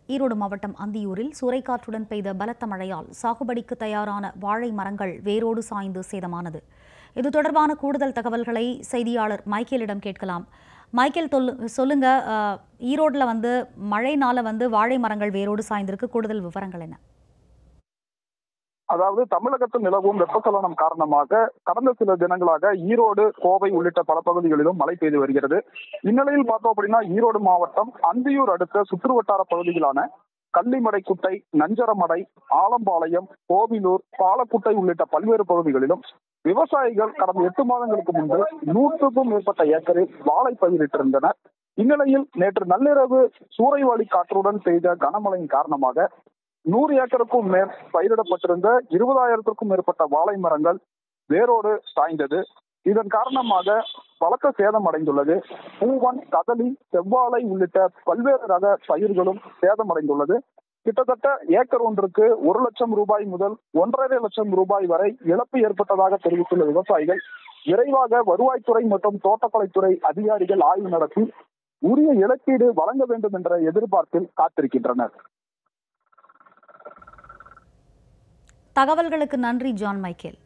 ஈரோடு மாவட்டம் அந்தியூரில் சூறைக்காற்றுடன் பெய்த பலத்த மழையால் சாகுபடிக்கு தயாரான வாழை மரங்கள் வேரோடு சாய்ந்து சேதமானது இது தொடர்பான கூடுதல் தகவல்களை செய்தியாளர் மைக்கேலிடம் கேட்கலாம் மைக்கேல் தொல்லு சொல்லுங்க அஹ், ஈரோட்ல வந்து மழைனால வந்து வாழை மரங்கள் வேரோடு சாய்ந்திருக்கு கூடுதல் விவரங்கள் என்ன அதாவது தமிழகத்தில் நிலவும் வெப்பச்சலனம் காரணமாக கடந்த சில தினங்களாக ஈரோடு கோவை உள்ளிட்ட பல பகுதிகளிலும் மழை பெய்து வருகிறது இந்நிலையில் பார்த்தோம் அப்படின்னா ஈரோடு மாவட்டம் அந்தியூர் அடுத்த சுற்றுவட்டார பகுதிகளான கள்ளிமடை குட்டை நஞ்சரமடை ஆலம்பாளையம் கோவிலூர் பாலக்குட்டை உள்ளிட்ட பல்வேறு பகுதிகளிலும் விவசாயிகள் கடந்த எட்டு மாதங்களுக்கு முன்பு நூற்றுக்கும் மேற்பட்ட ஏக்கரில் வாழை பயிரிட்டிருந்தனர் இந்நிலையில் நேற்று நள்ளிரவு சூறைவழி காற்றுடன் பெய்த கனமழையின் காரணமாக நூறு ஏக்கருக்கும் மேல் பயிரிடப்பட்டிருந்த இருபதாயிரத்திற்கும் மேற்பட்ட வாழை மரங்கள் வேரோடு சாய்ந்தது இதன் காரணமாக பலத்த சேதம் அடைந்துள்ளது பூவன் கதலி செவ்வாழை உள்ளிட்ட பல்வேறு ரக பயிர்களும் சேதமடைந்துள்ளது கிட்டத்தட்ட ஏக்கர் ஒன்றுக்கு ஒரு லட்சம் ரூபாய் முதல் ஒன்றரை லட்சம் ரூபாய் வரை இழப்பு ஏற்பட்டதாக தெரிவித்துள்ள விவசாயிகள் விரைவாக வருவாய்த்துறை மற்றும் தோட்டக்கலைத்துறை அதிகாரிகள் ஆய்வு நடத்தி உரிய இழப்பீடு வழங்க வேண்டும் என்ற எதிர்பார்ப்பில் காத்திருக்கின்றனர் தகவல்களுக்கு நன்றி ஜான் மைக்கேல்